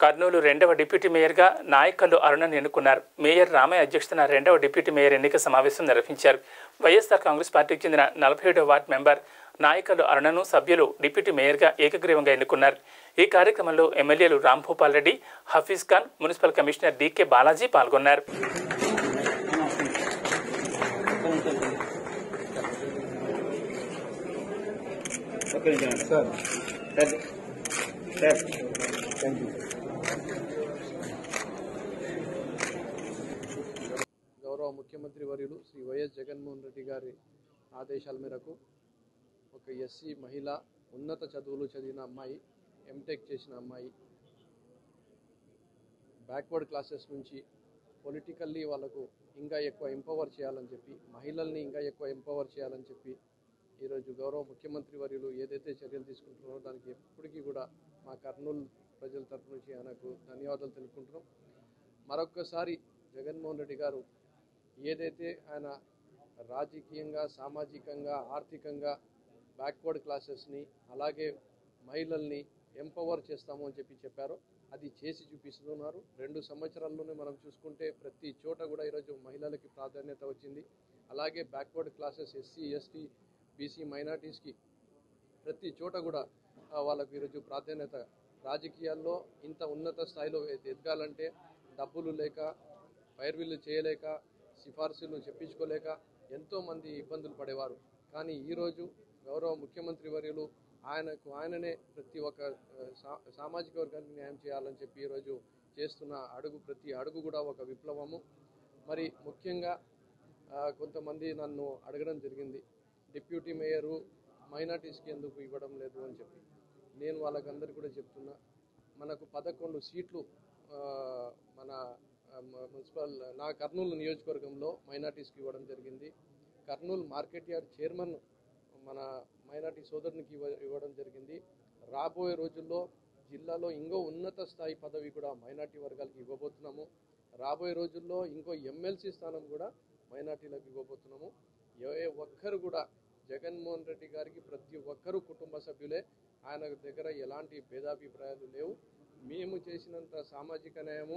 కర్నూలు రెండవ డిప్యూటీ మేయర్గా నాయకల్లు అరుణను ఎన్నుకున్నారు మేయర్ రామయ్య అధ్యక్షతన రెండవ డిప్యూటీ మేయర్ ఎన్నిక సమావేశం నిర్వహించారు వైఎస్ఆర్ కాంగ్రెస్ పార్టీకి చెందిన నలభై ఏడవ వార్డు మెంబర్ నాయకల్లు అరుణను సభ్యులు డిప్యూటీ మేయర్గా ఏకగ్రీవంగా ఎన్నుకున్నారు ఈ కార్యక్రమంలో ఎమ్మెల్యేలు Rambhupal Reddy Hafeez Khan municipal commissioner D K Balaji పాల్గొన్నారు గౌరవ ముఖ్యమంత్రి వర్యులు శ్రీ వైఎస్ జగన్మోహన్ రెడ్డి గారి ఆదేశాల మేరకు ఒక ఎస్సీ మహిళ ఉన్నత చదువులు చదివిన అమ్మాయి ఎంటెక్ చేసిన అమ్మాయి బ్యాక్వర్డ్ క్లాసెస్ నుంచి పొలిటికల్లీ వాళ్ళకు ఇంకా ఎక్కువ ఎంపవర్ చేయాలని చెప్పి మహిళల్ని ఇంకా ఎక్కువ ఎంపవర్ చేయాలని చెప్పి ఈరోజు గౌరవ ముఖ్యమంత్రి వర్యులు ఏదైతే చర్యలు తీసుకుంటున్నారో దానికి ఎప్పటికీ కూడా మా కర్నూలు ప్రజల తరపు నుంచి ఆయనకు ధన్యవాదాలు తెలుపుకుంటున్నాం మరొక్కసారి జగన్మోహన్ రెడ్డి గారు ఏదైతే ఆయన రాజకీయంగా సామాజికంగా ఆర్థికంగా బ్యాక్వర్డ్ క్లాసెస్ని అలాగే మహిళల్ని ఎంపవర్ చేస్తాము అని చెప్పి చెప్పారో అది చేసి చూపిస్తున్నారు రెండు సంవత్సరాల్లోనే మనం చూసుకుంటే ప్రతి చోట కూడా ఈరోజు మహిళలకి ప్రాధాన్యత వచ్చింది అలాగే backward classes SC ST BC మైనార్టీస్కి ప్రతి చోట కూడా ఆ, వాళ్ళకు ఈరోజు ప్రాధాన్యత రాజకీయాల్లో ఇంత ఉన్నత స్థాయిలో ఎద- ఎదగాలంటే డబ్బులు లేక పైర్వీళ్ళు చేయలేక సిఫార్సులు చెప్పించుకోలేక ఎంతోమంది ఇబ్బందులు పడేవారు కానీ ఈరోజు గౌరవ ముఖ్యమంత్రి వర్యులు ఆయనకు ఆయననే ప్రతి ఒక్క ఆ, సా సామాజిక వర్గానికి న్యాయం చేయాలని చెప్పి ఈరోజు చేస్తున్న అడుగు ప్రతి అడుగు కూడా ఒక విప్లవము మరి ముఖ్యంగా ఆ, కొంతమంది నన్ను అడగడం జరిగింది డిప్యూటీ మేయరు మైనార్టీస్కి ఎందుకు ఇవ్వడం లేదు అని చెప్పి నేను వాళ్ళకందరికీ కూడా చెప్తున్నా మనకు పదకొండు సీట్లు ఆ, మన ఆ, మ- మున్సిపల్ నా కర్నూలు నియోజకవర్గంలో మైనార్టీస్కి ఇవ్వడం జరిగింది కర్నూలు మార్కెట్ యార్డ్ చైర్మన్ మన మైనార్టీ సోదరునికి ఇవ్వ ఇవ్వడం జరిగింది రాబోయే రోజుల్లో జిల్లాలో ఇంకో ఉన్నత స్థాయి పదవి కూడా మైనార్టీ వర్గాలకు ఇవ్వబోతున్నాము రాబోయే రోజుల్లో ఇంకో ఎమ్మెల్సీ స్థానం కూడా మైనార్టీలకు ఇవ్వబోతున్నాము ఏ ఒక్కరు కూడా జగన్మోహన్ రెడ్డి గారికి ప్రతి ఒక్కరూ కుటుంబ సభ్యులే ఆయన దగ్గర ఎలాంటి భేదాభిప్రాయాలు లేవు మేము చేసినంత సామాజిక న్యాయము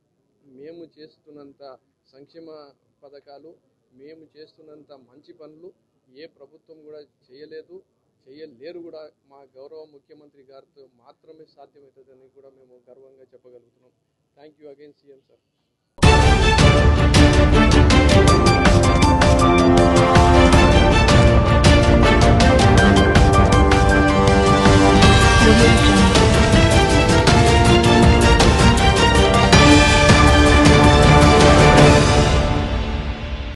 మేము చేస్తున్నంత సంక్షేమ పథకాలు మేము చేస్తున్నంత మంచి పనులు ఏ ప్రభుత్వం కూడా చేయలేదు చేయలేరు కూడా మా గౌరవ ముఖ్యమంత్రి గారితో మాత్రమే సాధ్యమవుతుందని కూడా మేము గర్వంగా చెప్పగలుగుతున్నాం thank you again CM sir